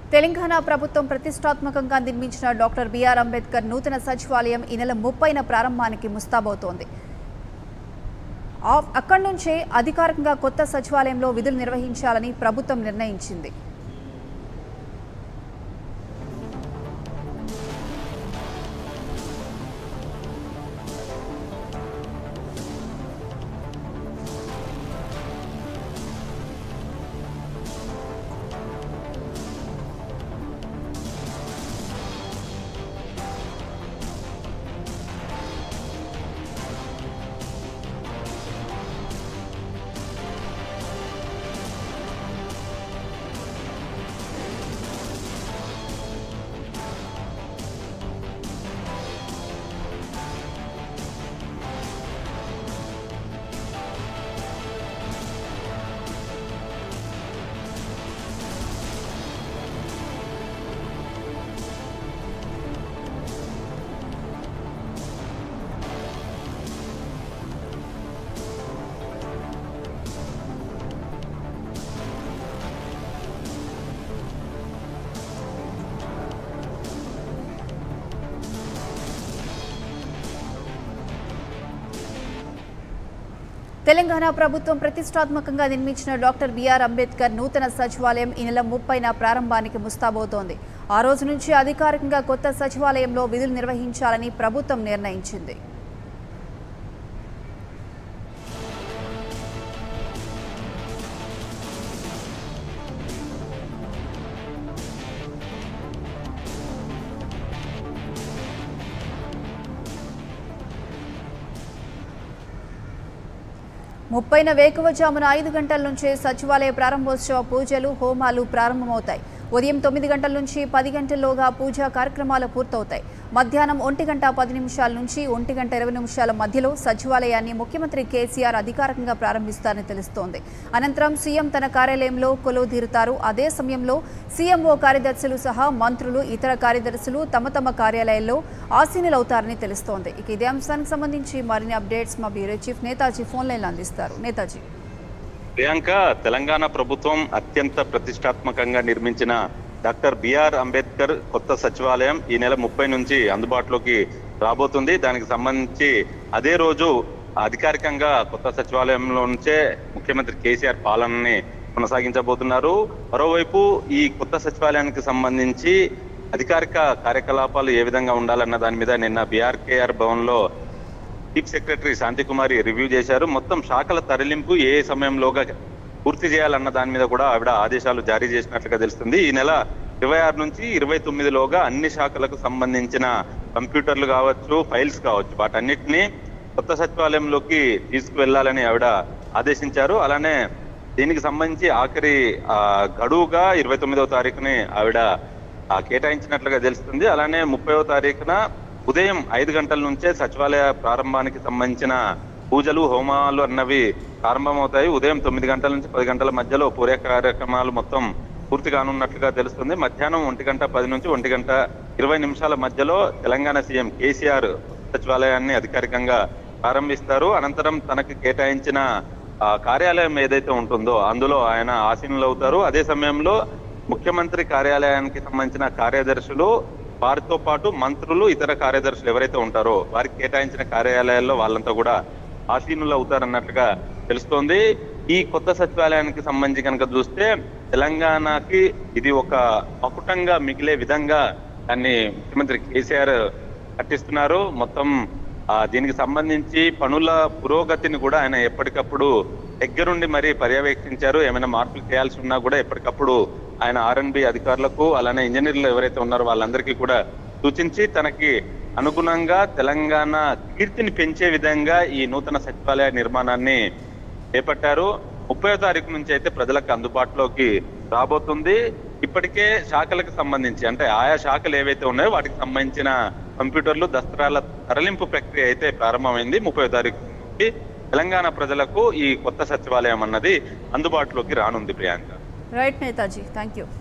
తెలంగాణ ప్రభుత్వం ప్రతిష్టాత్మకంగా నిర్మించిన డాక్టర్ బిఆర్ అంబేద్కర్ నూతన సచివాలయం ఈ నెల ముప్పైన ప్రారంభానికి ముస్తాబవుతోంది ఆ- అక్కడి నుంచే అధికారికంగా కొత్త సచివాలయంలో విధులు నిర్వహించాలని ప్రభుత్వం నిర్ణయించింది తెలంగాణ ప్రభుత్వం ప్రతిష్టాత్మకంగా నిర్మించిన డాక్టర్ బిఆర్ అంబేద్కర్ నూతన సచివాలయం ఈ నెల ముప్పైన ప్రారంభానికి ముస్తాబవుతోంది ఆ రోజు నుంచి అధికారికంగా కొత్త సచివాలయంలో విధులు నిర్వహించాలని ప్రభుత్వం నిర్ణయించింది ముప్పైన వేకువజామున ఐదు గంటల నుంచే సచివాలయ ప్రారంభోత్సవ పూజలు హోమాలు ప్రారంభమవుతాయి ఉదయం తొమ్మిది గంటల నుంచి పది గంటల్లోగా పూజా కార్యక్రమాలు పూర్తవుతాయి మధ్యాహ్నం ఒంటి గంట పది నిమిషాల నుంచి ఒంటి గంట ఇరవై నిమిషాల మధ్యలో సచివాలయాన్ని ముఖ్యమంత్రి కేసీఆర్ అధికారికంగా ప్రారంభిస్తారని తెలుస్తోంది అనంతరం సీఎం తన కార్యాలయంలో కొలువు తీరుతారు అదే సమయంలో సీఎంఓ కార్యదర్శులు సహా మంత్రులు ఇతర కార్యదర్శులు తమ తమ కార్యాలయాల్లో ఆసీనులవుతారని తెలుస్తోంది ఇక ఇదే అంశానికి సంబంధించి మరిన్ని అప్డేట్స్ మా బ్యూరో చీఫ్ నేతాజీ ఫోన్ లైన్లో అందిస్తారు నేతాజీ ప్రియాంక తెలంగాణ ప్రభుత్వం అత్యంత ప్రతిష్టాత్మకంగా నిర్మించిన డాక్టర్ బిఆర్ అంబేద్కర్ కొత్త సచివాలయం ఈ నెల ముప్పై నుంచి అందుబాటులోకి రాబోతుంది దానికి సంబంధించి అదే రోజు అధికారికంగా కొత్త సచివాలయంలో నుంచే ముఖ్యమంత్రి కేసీఆర్ పాలనని కొనసాగించబోతున్నారు మరోవైపు ఈ కొత్త సచివాలయానికి సంబంధించి అధికారిక కార్యకలాపాలు ఏ విధంగా ఉండాలన్న దాని మీద నిన్న బీఆర్కేఆర్ భవన్ లో చీఫ్ సెక్రటరీ శాంతికుమారి రివ్యూ చేశారు మొత్తం శాఖల తరలింపు ఏ సమయంలోగా పూర్తి చేయాలన్న దాని మీద కూడా ఆవిడ ఆదేశాలు జారీ చేసినట్లుగా తెలుస్తుంది ఈ నెల ఇరవై ఆరు నుంచి ఇరవై తొమ్మిదిలోగా అన్ని శాఖలకు సంబంధించిన కంప్యూటర్లు కావచ్చు ఫైల్స్ కావచ్చు వాటన్నిటిని కొత్త సచివాలయంలోకి తీసుకువెళ్లాలని ఆవిడ ఆదేశించారు అలానే దీనికి సంబంధించి ఆఖరి ఆ, గడువుగా ఇరవై తొమ్మిదవ తారీఖుని ఆవిడ ఆ, కేటాయించినట్లుగా తెలుస్తుంది అలానే ముప్పైవ తారీఖున ఉదయం ఐదు గంటల నుంచే సచివాలయ ప్రారంభానికి సంబంధించిన పూజలు హోమాలు అన్నవి ప్రారంభమవుతాయి ఉదయం తొమ్మిది గంటల నుంచి పది గంటల మధ్యలో పూర్య కార్యక్రమాలు మొత్తం పూర్తి కానున్నట్లుగా తెలుస్తుంది మధ్యాహ్నం ఒంటి గంట పది నుంచి ఒంటి గంట ఇరవై నిమిషాల మధ్యలో తెలంగాణ సీఎం కేసీఆర్ సచివాలయాన్ని అధికారికంగా ప్రారంభిస్తారు అనంతరం తనకు కేటాయించిన ఆ, కార్యాలయం ఏదైతే ఉంటుందో అందులో ఆయన ఆసీనులు అవుతారు అదే సమయంలో ముఖ్యమంత్రి కార్యాలయానికి సంబంధించిన కార్యదర్శులు వారితో పాటు మంత్రులు ఇతర కార్యదర్శులు ఎవరైతే ఉంటారో వారికి కేటాయించిన కార్యాలయాల్లో వాళ్ళంతా కూడా ఆసీనులు అవుతారన్నట్లుగా తెలుస్తోంది ఈ కొత్త సచివాలయానికి సంబంధించి కనుక చూస్తే తెలంగాణకి ఇది ఒక మకుటంగా మిగిలే విధంగా దాన్ని ముఖ్యమంత్రి కేసీఆర్ కట్టిస్తున్నారు మొత్తం ఆ, దీనికి సంబంధించి పనుల పురోగతిని కూడా ఆయన ఎప్పటికప్పుడు దగ్గరుండి మరి పర్యవేక్షించారు ఏమైనా మార్పులు చేయాల్సి ఉన్నా కూడా ఎప్పటికప్పుడు ఆయన ఆర్ఎన్బి అధికారులకు అలానే ఇంజనీర్లు ఎవరైతే ఉన్నారో వాళ్ళందరికీ కూడా సూచించి తనకి అనుగుణంగా తెలంగాణ కీర్తిని పెంచే విధంగా ఈ నూతన సచివాలయ నిర్మాణాన్ని చేపట్టారు ముప్పై తారీఖు నుంచి అయితే ప్రజలకు అందుబాటులోకి రాబోతుంది ఇప్పటికే శాఖలకు సంబంధించి అంటే ఆయా శాఖలు ఏవైతే ఉన్నాయో వాటికి సంబంధించిన కంప్యూటర్లు దస్త్రాల తరలింపు ప్రక్రియ అయితే ప్రారంభమైంది ముప్పై తారీఖు నుంచి తెలంగాణ ప్రజలకు ఈ కొత్త సచివాలయం అన్నది అందుబాటులోకి రానుంది Priyanka right Netaji thank you